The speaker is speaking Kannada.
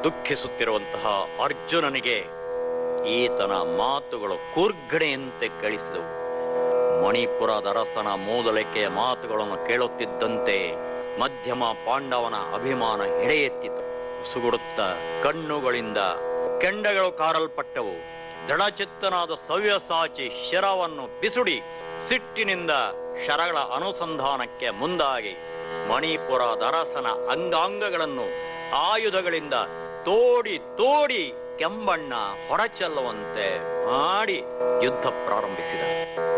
ದುಃಖಿಸುತ್ತಿರುವಂತಹ ಅರ್ಜುನನಿಗೆ ಈತನ ಮಾತುಗಳು ಕೂರ್ಗಣೆಯಂತೆ ಕೇಳಿಸಿದವು ಮಣಿಪುರದ ಅರಸನ ಮೂದಲಿಕೆಯ ಮಾತುಗಳನ್ನು ಕೇಳುತ್ತಿದ್ದಂತೆ ಮಧ್ಯಮ ಪಾಂಡವನ ಅಭಿಮಾನ ಎಡೆಯೆತ್ತಿತು ಸುಗುಡುತ್ತ ಕಣ್ಣುಗಳಿಂದ ಕೆಂಡಗಳು ಕಾರಲ್ಪಟ್ಟವು ದೃಢಚಿತ್ತನಾದ ಸವ್ಯಸಾಚಿ ಶಿರವನ್ನು ಬಿಸುಡಿ ಸಿಟ್ಟಿನಿಂದ ಶರಗಳ ಅನುಸಂಧಾನಕ್ಕೆ ಮುಂದಾಗಿ ಮಣಿಪುರದ ಅರಸನ ಅಂಗಾಂಗಗಳನ್ನು ಆಯುಧಗಳಿಂದ ತೋಡಿ ತೋಡಿ ಕೆಂಬಣ್ಣ ಹೊರಚೆಲ್ಲುವಂತೆ ಮಾಡಿ ಯುದ್ಧ ಪ್ರಾರಂಭಿಸಿದ